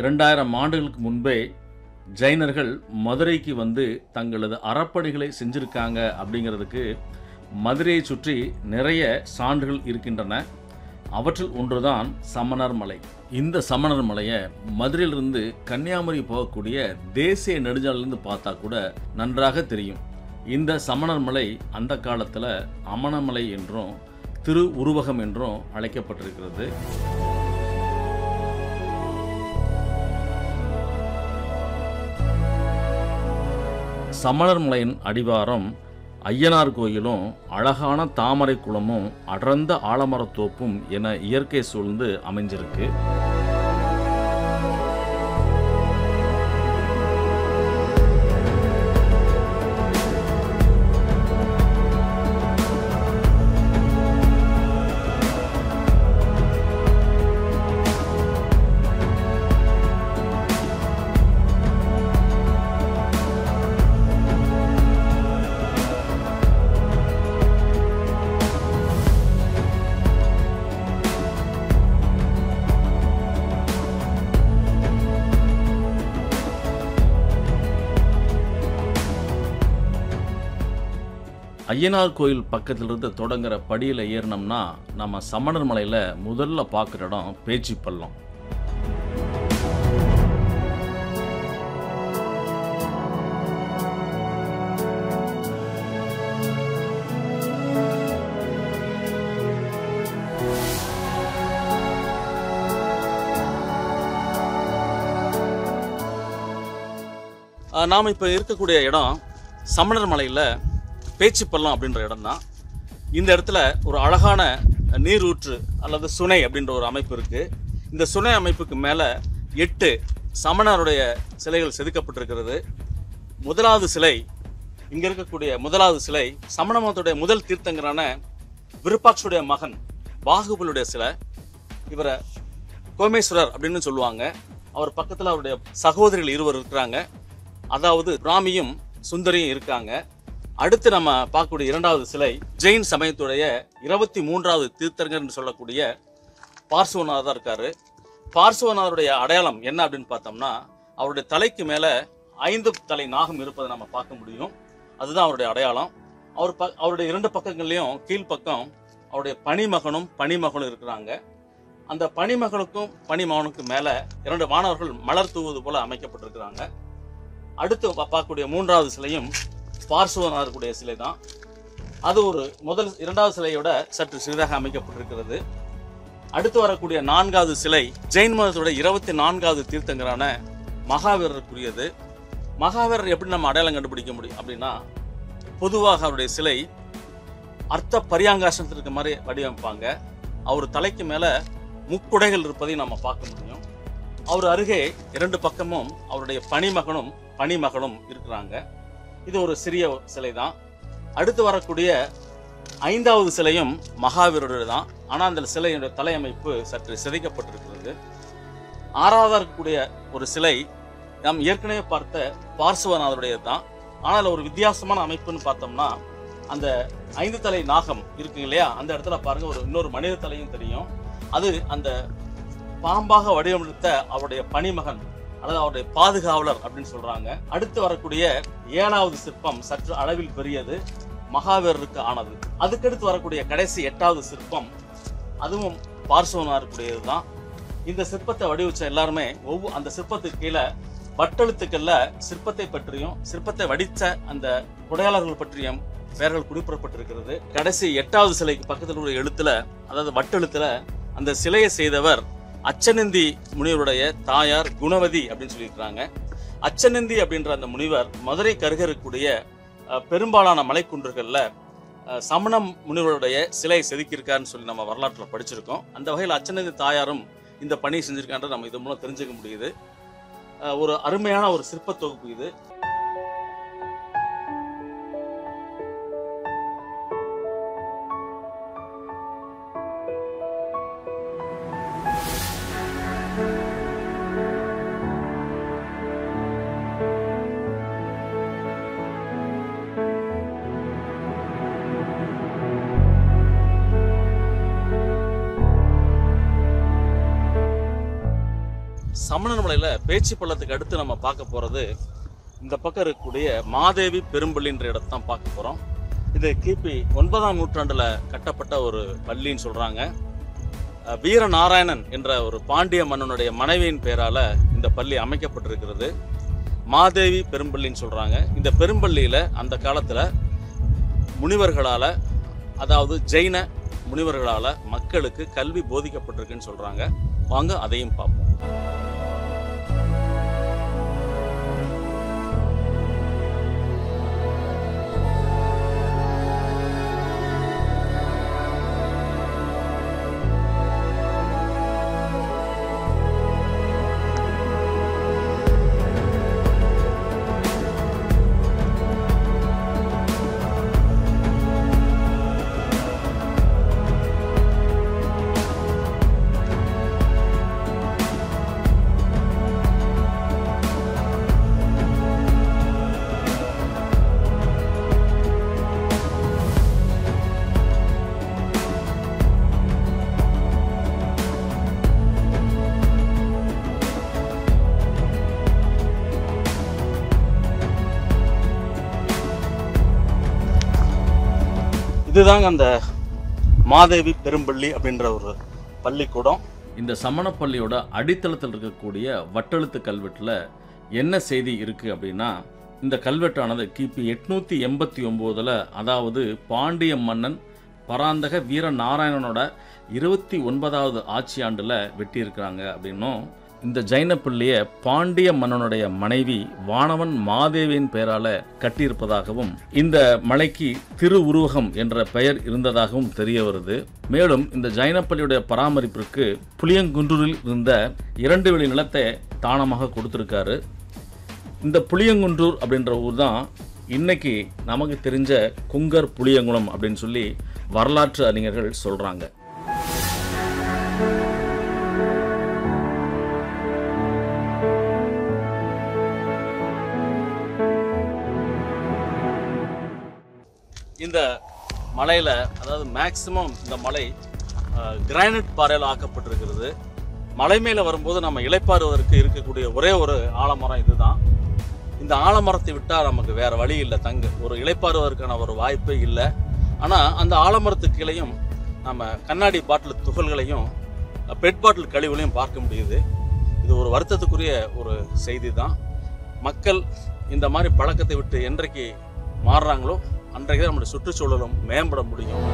இரண்டாயிரம் ஆண்டுகளுக்கு முன்பே ஜைனர்கள் மதுரைக்கு வந்து தங்களது அறப்பணிகளை செஞ்சிருக்காங்க அப்படிங்கிறதுக்கு மதுரையை சுற்றி நிறைய சான்றுகள் இருக்கின்றன அவற்றில் ஒன்றுதான் சமணர் மலை இந்த சமணர் மலையை மதுரையிலிருந்து கன்னியாகுமரி போகக்கூடிய தேசிய நெடுஞ்சாலையிலிருந்து பார்த்தா கூட நன்றாக தெரியும் இந்த சமணர் மலை அந்த காலத்தில் அமணமலை என்றும் திரு உருவகம் என்றும் அழைக்கப்பட்டிருக்கிறது சமணர் மலையின் அடிவாரம் ஐயனார் கோயிலும் அழகான தாமரை குளமும் அடர்ந்த ஆலமரத்தோப்பும் என இயற்கை சூழ்ந்து அமைஞ்சிருக்கு ஐயனார் கோயில் பக்கத்திலிருந்து தொடங்குற படியில் ஏறினோம்னா நம்ம சமணர் மலையில் முதல்ல பார்க்குற இடம் பேச்சு பள்ளம் நாம் இப்போ இருக்கக்கூடிய இடம் சமணர் மலையில் பேச்சுப்பள்ளம் அப்படின்ற இடம் தான் இந்த இடத்துல ஒரு அழகான நீரூற்று அல்லது சுனை அப்படின்ற ஒரு அமைப்பு இருக்குது இந்த சுனை அமைப்புக்கு மேலே எட்டு சமணருடைய சிலைகள் செதுக்கப்பட்டிருக்கிறது முதலாவது சிலை இங்கே இருக்கக்கூடிய முதலாவது சிலை சமண மதத்துடைய முதல் தீர்த்தங்கரான விருப்பாட்சுடைய மகன் பாகுபலுடைய சிலை இவரை கோமேஸ்வரர் அப்படின்னு சொல்லுவாங்க அவர் பக்கத்தில் அவருடைய சகோதரிகள் இருவர் இருக்கிறாங்க அதாவது ராமியும் சுந்தரியும் இருக்காங்க அடுத்து நம்ம பார்க்கக்கூடிய இரண்டாவது சிலை ஜெயின் சமயத்துடைய இருபத்தி மூன்றாவது தீர்த்தங்கர்னு சொல்லக்கூடிய பார்சுவநாதர் இருக்காரு பார்சுவநாதருடைய அடையாளம் என்ன அப்படின்னு பார்த்தோம்னா அவருடைய தலைக்கு மேல ஐந்து தலை நாகம் இருப்பதை நம்ம பார்க்க முடியும் அதுதான் அவருடைய அடையாளம் அவர் ப அவருடைய இரண்டு பக்கங்கள்லையும் கீழ்ப்பக்கம் அவருடைய பனிமகனும் பனிமகனும் இருக்கிறாங்க அந்த பனிமகனுக்கும் பனிமகனுக்கும் மேல இரண்டு மாணவர்கள் மலர் தூவுவது போல அமைக்கப்பட்டிருக்கிறாங்க அடுத்து பா- பார்க்கக்கூடிய மூன்றாவது சிலையும் பார்சுவநாதருடைய சிலை தான் அது ஒரு முதல் இரண்டாவது சிலையோட சற்று சிறிதாக அமைக்கப்பட்டிருக்கிறது அடுத்து வரக்கூடிய நான்காவது சிலை ஜெயின் மதத்தோட இருபத்தி நான்காவது தீர்த்தங்கரான மகாவீரருக்குரியது மகாவீரர் எப்படி நம்ம அடையாளம் கண்டுபிடிக்க முடியும் அப்படின்னா பொதுவாக அவருடைய சிலை அர்த்த பரியாங்காசனத்தில் இருக்க மாதிரி வடிவமைப்பாங்க அவர் தலைக்கு மேல முக்குடைகள் இருப்பதையும் நம்ம பார்க்க முடியும் அவர் அருகே இரண்டு பக்கமும் அவருடைய பனிமகனும் பனிமகளும் இருக்கிறாங்க இது ஒரு சிறிய சிலை தான் அடுத்து வரக்கூடிய ஐந்தாவது சிலையும் மகாவீரருடைய தான் ஆனால் அந்த சிலையுடைய தலையமைப்பு சற்று சிதைக்கப்பட்டிருக்கிறது ஆறாவதாக இருக்கக்கூடிய ஒரு சிலை நாம் ஏற்கனவே பார்த்த பார்சுவநாதருடையது தான் ஆனால் ஒரு வித்தியாசமான அமைப்புன்னு பார்த்தோம்னா அந்த ஐந்து தலை நாகம் இருக்குங்க இல்லையா அந்த இடத்துல பாருங்க ஒரு இன்னொரு மனித தலையும் தெரியும் அது அந்த பாம்பாக வடிவமைத்த அவருடைய பணிமகன் அல்லது அவருடைய பாதுகாவலர் அப்படின்னு சொல்றாங்க அடுத்து வரக்கூடிய ஏழாவது சிற்பம் சற்று அளவில் பெரியது மகாவீரருக்கு ஆனது அதுக்கடுத்து வரக்கூடிய கடைசி எட்டாவது சிற்பம் அதுவும் பார்சவனாருக்குடையது தான் இந்த சிற்பத்தை வடிவச்ச எல்லாருமே ஒவ்வொரு அந்த சிற்பத்துக்கு கீழே வட்டெழுத்துக்கள்ல சிற்பத்தை பற்றியும் சிற்பத்தை வடித்த அந்த கொடையாளர்கள் பற்றியும் பெயர்கள் குறிப்பிடப்பட்டிருக்கிறது கடைசி எட்டாவது சிலைக்கு பக்கத்தில் உள்ள எழுத்துல அதாவது வட்டெழுத்துல அந்த சிலையை செய்தவர் அச்சநந்தி முனிவருடைய தாயார் குணவதி அப்படின்னு சொல்லியிருக்கிறாங்க அச்சநந்தி அப்படின்ற அந்த முனிவர் மதுரை கருகருக்கூடிய அஹ், பெரும்பாலான மலைக்குன்றுகள்ல அஹ், சமணம் முனிவருடைய சிலை செதுக்கியிருக்காருன்னு சொல்லி நம்ம வரலாற்றுல படிச்சிருக்கோம் அந்த வகையில் அச்சநந்தி தாயாரும் இந்த பணியை செஞ்சிருக்கான்ற நம்ம இது மூலம் தெரிஞ்சுக்க முடியுது அஹ், ஒரு அருமையான ஒரு சிற்ப தொகுப்பு இது சமணர் மலையில் பேச்சு பள்ளத்துக்கு அடுத்து நம்ம பார்க்க போகிறது இந்த பக்கம் இருக்கக்கூடிய மாதேவி பெரும்பள்ளின்ற இடத்தை தான் பார்க்க போகிறோம் இது கிபி ஒன்பதாம் நூற்றாண்டில் கட்டப்பட்ட ஒரு பள்ளின்னு சொல்கிறாங்க வீரநாராயணன் என்ற ஒரு பாண்டிய மன்னனுடைய மனைவியின் பேரால் இந்த பள்ளி அமைக்கப்பட்டிருக்கிறது மாதேவி பெரும்பள்ளின்னு சொல்கிறாங்க இந்த பெரும்பள்ளியில் அந்த காலத்தில் முனிவர்களால் அதாவது ஜெயின முனிவர்களால் மக்களுக்கு கல்வி போதிக்கப்பட்டிருக்குன்னு சொல்கிறாங்க வாங்க அதையும் பார்ப்போம் இதுதாங்க அந்த மாதேவி பெரும்பள்ளி அப்படின்ற ஒரு பள்ளிக்கூடம் இந்த சமணப்பள்ளியோட அடித்தளத்தில் இருக்கக்கூடிய வட்டெழுத்து கல்வெட்டில் என்ன செய்தி இருக்குது அப்படின்னா இந்த கல்வெட்டானது கிபி எட்நூற்றி எண்பத்தி ஒம்போதில் அதாவது பாண்டிய மன்னன் பராந்தக வீர நாராயணனோட இருபத்தி ஒன்பதாவது ஆட்சி ஆண்டில் வெட்டியிருக்கிறாங்க அப்படின்னும் இந்த ஜைன பள்ளியை பாண்டிய மன்னனுடைய மனைவி வானவன் மாதேவியின் பெயரால கட்டியிருப்பதாகவும் இந்த மலைக்கு திருவுருவகம் என்ற பெயர் இருந்ததாகவும் தெரிய வருது மேலும் இந்த ஜைன பள்ளியுடைய பராமரிப்பிற்கு புளியங்குன்றூரில் இருந்த இரண்டு வெளி நிலத்தை தானமாக கொடுத்திருக்காரு இந்த புளியங்குன்றூர் அப்படின்ற ஊர் தான் இன்னைக்கு நமக்கு தெரிஞ்ச குங்கர் புளியங்குளம் அப்படின்னு சொல்லி வரலாற்று அறிஞர்கள் சொல்றாங்க இந்த மலையில் அதாவது மேக்சிமம் இந்த மலை கிரானைட் பாறையில் ஆக்கப்பட்டிருக்கிறது மலை மேலே வரும்போது நம்ம இளைப்பாறுவதற்கு இருக்கக்கூடிய ஒரே ஒரு ஆலமரம் இதுதான் இந்த ஆலமரத்தை விட்டால் நமக்கு வேற வழி இல்லை தங்கு ஒரு இளைப்பாறுவதற்கான ஒரு வாய்ப்பே இல்லை ஆனால் அந்த ஆலமரத்துக்கு கீழையும் நம்ம கண்ணாடி பாட்டில் துகள்களையும் பெட் பாட்டில் கழிவுகளையும் பார்க்க முடியுது இது ஒரு வருத்தத்துக்குரிய ஒரு செய்தி தான் மக்கள் இந்த மாதிரி பழக்கத்தை விட்டு என்றைக்கு மாறுறாங்களோ அன்றைக்கு தான் நம்முடைய சுற்றுச்சூழலும் மேம்பட முடியும்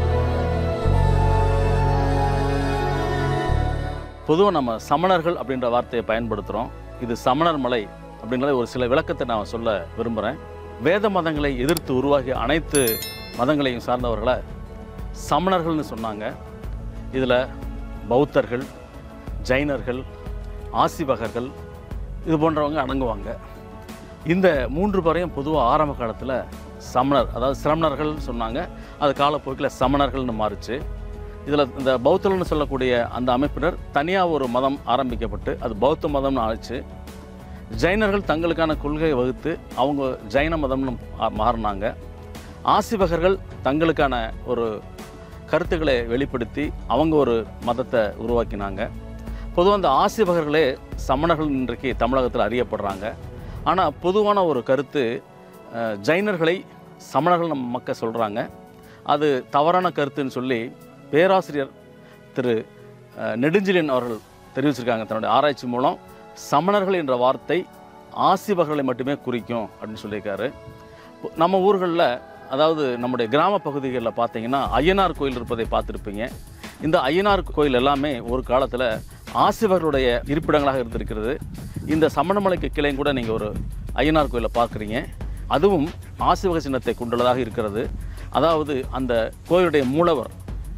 பொதுவாக நம்ம சமணர்கள் அப்படின்ற வார்த்தையை பயன்படுத்துகிறோம் இது சமணர் மலை அப்படிங்கிற ஒரு சில விளக்கத்தை நான் சொல்ல விரும்புகிறேன் வேத மதங்களை எதிர்த்து உருவாகிய அனைத்து மதங்களையும் சார்ந்தவர்களை சமணர்கள்னு சொன்னாங்க இதில் பௌத்தர்கள் ஜைனர்கள் ஆசிவகர்கள் இது போன்றவங்க அடங்குவாங்க இந்த மூன்று பேரையும் பொதுவாக ஆரம்ப காலத்தில் சமணர் அதாவது சிரமணர்கள் சொன்னாங்க அது காலப்போக்கில் சமணர்கள்னு மாறுச்சு இதில் இந்த பௌத்தர்கள்னு சொல்லக்கூடிய அந்த அமைப்பினர் தனியாக ஒரு மதம் ஆரம்பிக்கப்பட்டு அது பௌத்த மதம்னு ஆச்சு ஜைனர்கள் தங்களுக்கான கொள்கையை வகுத்து அவங்க ஜைன மதம்னு மா- மாறினாங்க ஆசிவகர்கள் தங்களுக்கான ஒரு கருத்துக்களை வெளிப்படுத்தி அவங்க ஒரு மதத்தை உருவாக்கினாங்க பொதுவாக அந்த ஆசிவகர்களே சமணர்கள் இன்றைக்கு தமிழகத்தில் அறியப்படுறாங்க ஆனால் பொதுவான ஒரு கருத்து அஹ், ஜைனர்களை சமணர்கள் நம்ம மக்கள் சொல்கிறாங்க அது தவறான கருத்துன்னு சொல்லி பேராசிரியர் திரு அஹ், நெடுஞ்செழியன் அவர்கள் தெரிவிச்சிருக்காங்க தன்னுடைய ஆராய்ச்சி மூலம் சமணர்கள் என்ற வார்த்தை ஆசிவர்களை மட்டுமே குறிக்கும் அப்படின்னு சொல்லியிருக்காரு இப்போ நம்ம ஊர்களில் அதாவது நம்முடைய கிராம பகுதிகளில் பார்த்தீங்கன்னா ஐயனார் கோயில் இருப்பதை பார்த்துருப்பீங்க இந்த ஐயனார் கோயில் எல்லாமே ஒரு காலத்தில் ஆசிவர்களுடைய இருப்பிடங்களாக இருந்திருக்கிறது இந்த சமணமலைக்கு கிளையும் கூட நீங்கள் ஒரு ஐயனார் கோயிலை பார்க்குறீங்க அதுவும் ஆசிவக சின்னத்தை கொண்டுள்ளதாக இருக்கிறது அதாவது அந்த கோயிலுடைய மூலவர்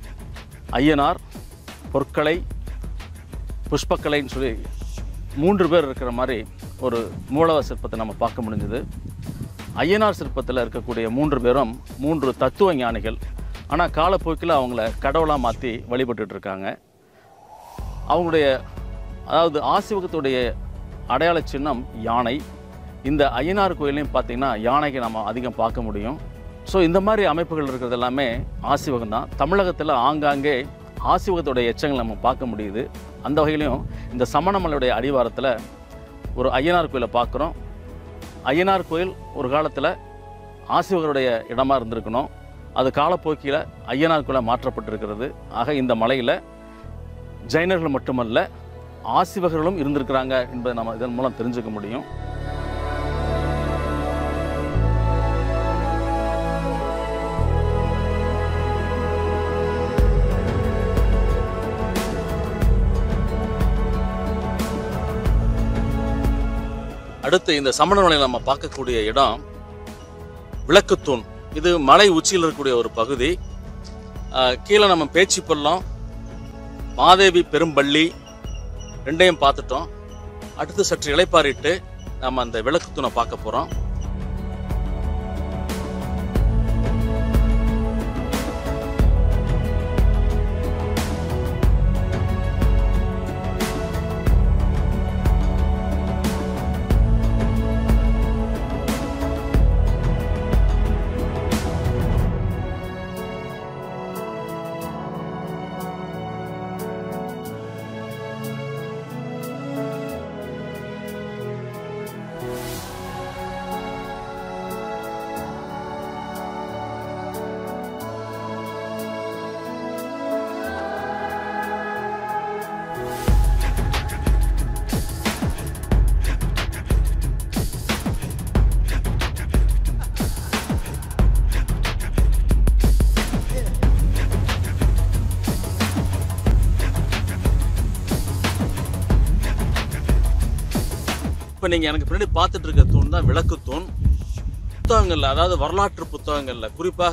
ஐயனார் பொற்கலை புஷ்பக்கலைன்னு சொல்லி மூன்று பேர் இருக்கிற மாதிரி ஒரு மூலவர் சிற்பத்தை நம்ம பார்க்க முடிஞ்சது ஐயனார் சிற்பத்தில் இருக்கக்கூடிய மூன்று பேரும் மூன்று தத்துவ ஞானிகள் ஆனால் காலப்போக்கில் அவங்கள கடவுளாக மாற்றி வழிபட்டுட்டு இருக்காங்க அவங்களுடைய அதாவது ஆசிவகத்துடைய அடையாள சின்னம் யானை இந்த ஐயனார் கோயிலையும் பார்த்தீங்கன்னா யானைக்கு நம்ம அதிகம் பார்க்க முடியும் ஸோ இந்த மாதிரி அமைப்புகள் இருக்கிறது எல்லாமே ஆசிவகம் தான் தமிழகத்தில் ஆங்காங்கே ஆசிவகத்துடைய எச்சங்கள் நம்ம பார்க்க முடியுது அந்த வகையிலையும் இந்த சமணமலையுடைய அடிவாரத்தில் ஒரு ஐயனார் கோயிலை பார்க்குறோம் ஐயனார் கோயில் ஒரு காலத்தில் ஆசிவகருடைய இடமா இருந்திருக்கணும் அது காலப்போக்கில் ஐயனார் கோயிலாக மாற்றப்பட்டிருக்கிறது ஆக இந்த மலையில் ஜைனர்கள் மட்டுமல்ல ஆசிவகர்களும் இருந்திருக்கிறாங்க என்பதை நம்ம இதன் மூலம் தெரிஞ்சுக்க முடியும் அடுத்து இந்த சமண மலையில் நம்ம பார்க்கக்கூடிய இடம் விளக்குத்தூண் இது மலை உச்சியில் இருக்கக்கூடிய ஒரு பகுதி ஆஹ் கீழே நம்ம பேச்சு பள்ளம் மாதேவி பெரும்பள்ளி ரெண்டையும் பார்த்துட்டோம் அடுத்து சற்று இளைப்பாறிட்டு நம்ம அந்த விளக்குத்தூணை பார்க்க போகிறோம் இப்போ நீங்கள் எனக்கு பின்னாடி பார்த்துட்டு இருக்க தூண் தான் விளக்கு தூண் புத்தகங்களில் அதாவது வரலாற்று புத்தகங்களில் குறிப்பாக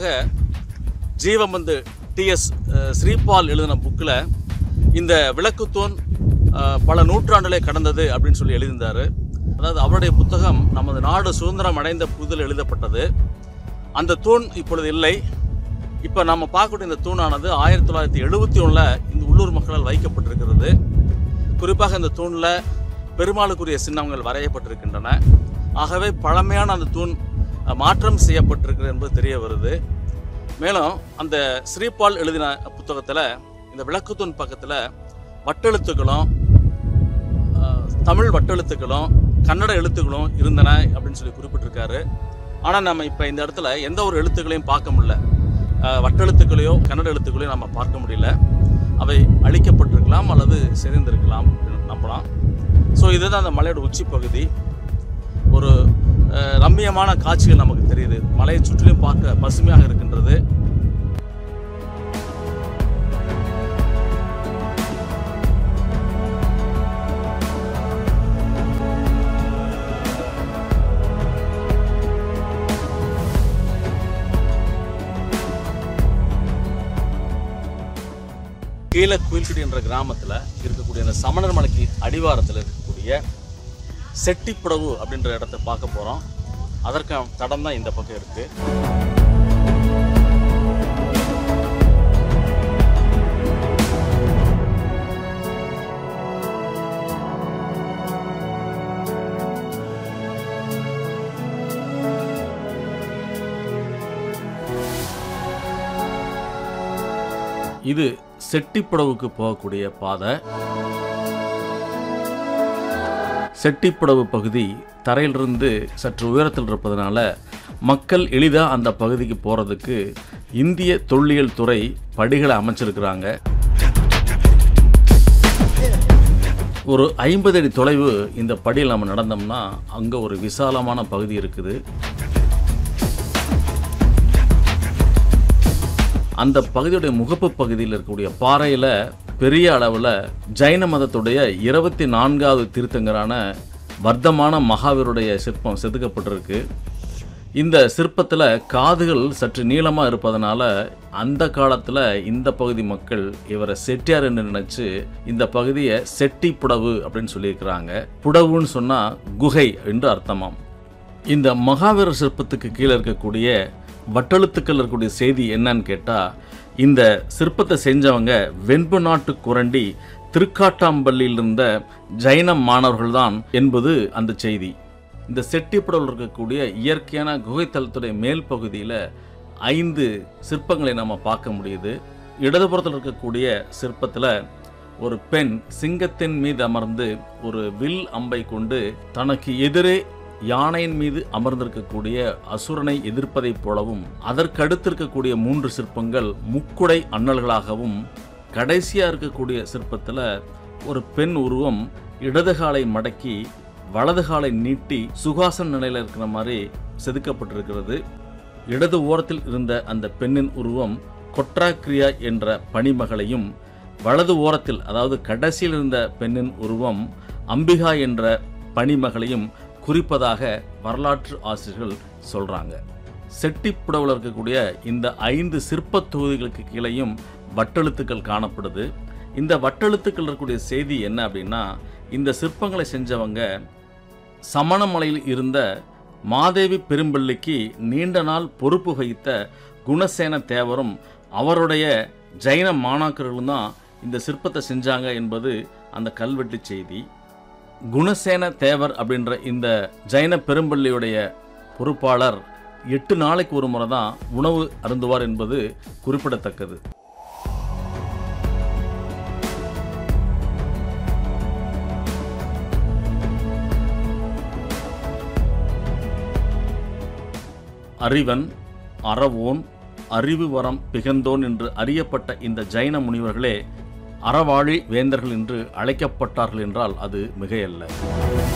ஜீவபந்து டிஎஸ் ஸ்ரீபால் எழுதின புக்கில் இந்த விளக்குத்தூண் அஹ், பல நூற்றாண்டுகளை கடந்தது அப்படின்னு சொல்லி எழுதியிருந்தார் அதாவது அவருடைய புத்தகம் நமது நாடு சுதந்திரம் அடைந்த புதில் எழுதப்பட்டது அந்த தூண் இப்பொழுது இல்லை இப்போ நம்ம பார்க்கக்கூடிய இந்த தூணானது ஆயிரத்தி தொள்ளாயிரத்தி எழுபத்தி ஒன்றில் இந்த உள்ளூர் மக்களால் வைக்கப்பட்டிருக்கிறது குறிப்பாக இந்த தூணில் பெருமாளுக்குரிய சின்னங்கள் வரையப்பட்டிருக்கின்றன ஆகவே பழமையான அந்த தூண் அஹ், மாற்றம் செய்யப்பட்டிருக்கிறது என்பது தெரிய வருது மேலும் அந்த ஸ்ரீபால் எழுதின புத்தகத்தில் இந்த விளக்குத்தூண் பக்கத்தில் வட்டெழுத்துக்களும் அஹ், தமிழ் வட்டெழுத்துக்களும் கன்னட எழுத்துக்களும் இருந்தன அப்படின்னு சொல்லி குறிப்பிட்டிருக்காரு ஆனால் நம்ம இப்போ இந்த இடத்துல எந்த ஒரு எழுத்துக்களையும் பார்க்க முடியல அஹ், வட்டெழுத்துக்களையோ கன்னட எழுத்துக்களையோ நம்ம பார்க்க முடியல அவை அழிக்கப்பட்டிருக்கலாம் அல்லது சிதைந்திருக்கலாம் அப்படின்னு நம்பலாம் ஸோ இதுதான் அந்த மலையோட உச்சி பகுதி ஒரு அஹ், ரம்மியமான காட்சிகள் நமக்கு தெரியுது மலையை சுற்றிலும் பார்க்க பசுமையாக இருக்கின்றது கீழே குயில்குடி என்ற கிராமத்தில் இருக்கக்கூடிய அந்த சமணர் மலைக்கு அடிவாரத்தில் இருக்கக்கூடிய செட்டிப்புடவு அப்படின்ற இடத்த பார்க்க போகிறோம் அதற்கு தடம் தான் இந்த பக்கம் இருக்கு இது செட்டிப்புடவுக்கு போகக்கூடிய பாதை செட்டிப்புடவு பகுதி தரையிலிருந்து சற்று உயரத்தில் இருப்பதனால மக்கள் எளிதாக அந்த பகுதிக்கு போகிறதுக்கு இந்திய தொல்லியல் துறை படிகளை அமைச்சிருக்கிறாங்க ஒரு ஐம்பது அடி தொலைவு இந்த படியில் நம்ம நடந்தோம்னா அங்கே ஒரு விசாலமான பகுதி இருக்குது அந்த பகுதியுடைய முகப்பு பகுதியில் இருக்கக்கூடிய பாறையில் பெரிய அளவில் ஜைன மதத்துடைய இருபத்தி நான்காவது தீர்த்தங்கரான வர்த்தமான மகாவீருடைய சிற்பம் செதுக்கப்பட்டிருக்கு இந்த சிற்பத்தில் காதுகள் சற்று நீளமாக இருப்பதனால அந்த காலத்தில் இந்த பகுதி மக்கள் இவரை செட்டியார் என்று நினச்சி இந்த பகுதியை செட்டி புடவு அப்படின்னு சொல்லியிருக்கிறாங்க புடவுன்னு சொன்னால் குகை என்று அர்த்தமாம் இந்த மகாவீரர் சிற்பத்துக்கு கீழே இருக்கக்கூடிய வட்டெழுத்துக்கள் இருக்கக்கூடிய செய்தி என்னன்னு கேட்டால் இந்த சிற்பத்தை செஞ்சவங்க வெண்பு நாட்டு குரண்டி திருக்காட்டாம்பள்ளியில் இருந்த ஜைன மாணவர்கள்தான் என்பது அந்த செய்தி இந்த செட்டிப்புடவில் இருக்கக்கூடிய இயற்கையான குகைத்தலத்துடைய மேல் பகுதியில் ஐந்து சிற்பங்களை நம்ம பார்க்க முடியுது இடதுபுறத்தில் இருக்கக்கூடிய சிற்பத்தில் ஒரு பெண் சிங்கத்தின் மீது அமர்ந்து ஒரு வில் அம்பை கொண்டு தனக்கு எதிரே யானையின் மீது அமர்ந்திருக்கக்கூடிய அசுரனை எதிர்ப்பதைப் போலவும் அதற்கடுத்து இருக்கக்கூடிய மூன்று சிற்பங்கள் முக்குடை அண்ணல்களாகவும் கடைசியா இருக்கக்கூடிய சிற்பத்துல ஒரு பெண் உருவம் இடது காலை மடக்கி வலது காலை நீட்டி சுகாசன நிலையில் இருக்கிற மாதிரி செதுக்கப்பட்டிருக்கிறது இடது ஓரத்தில் இருந்த அந்த பெண்ணின் உருவம் கொட்ராக்ரியா என்ற பணிமகளையும் வலது ஓரத்தில் அதாவது கடைசியில் இருந்த பெண்ணின் உருவம் அம்பிகா என்ற பணிமகளையும் குறிப்பதாக வரலாற்று ஆசிரியர்கள் சொல்றாங்க செட்டிப்புடவில் இருக்கக்கூடிய இந்த ஐந்து சிற்பத் தொகுதிகளுக்கு கீழேயும் வட்டெழுத்துக்கள் காணப்படுது இந்த வட்டெழுத்துக்கள் இருக்கக்கூடிய செய்தி என்ன அப்படின்னா இந்த சிற்பங்களை செஞ்சவங்க சமணமலையில் இருந்த மாதேவி பெரும்பிள்ளைக்கு நீண்ட நாள் பொறுப்பு வகித்த குணசேன தேவரும் அவருடைய ஜைன மாணாக்கர்களும் தான் இந்த சிற்பத்தை செஞ்சாங்க என்பது அந்த கல்வெட்டு செய்தி குணசேன தேவர் அப்படின்ற இந்த ஜைன பெரும்பள்ளியுடைய பொறுப்பாளர் எட்டு நாளைக்கு ஒரு முறை தான் உணவு அருந்துவார் என்பது குறிப்பிடத்தக்கது அறிவன் அறவோன் அறிவு வரம் பிகந்தோன் என்று அறியப்பட்ட இந்த ஜைன முனிவர்களே அறவாழி வேந்தர்கள் என்று அழைக்கப்பட்டார்கள் என்றால் அது மிகையல்ல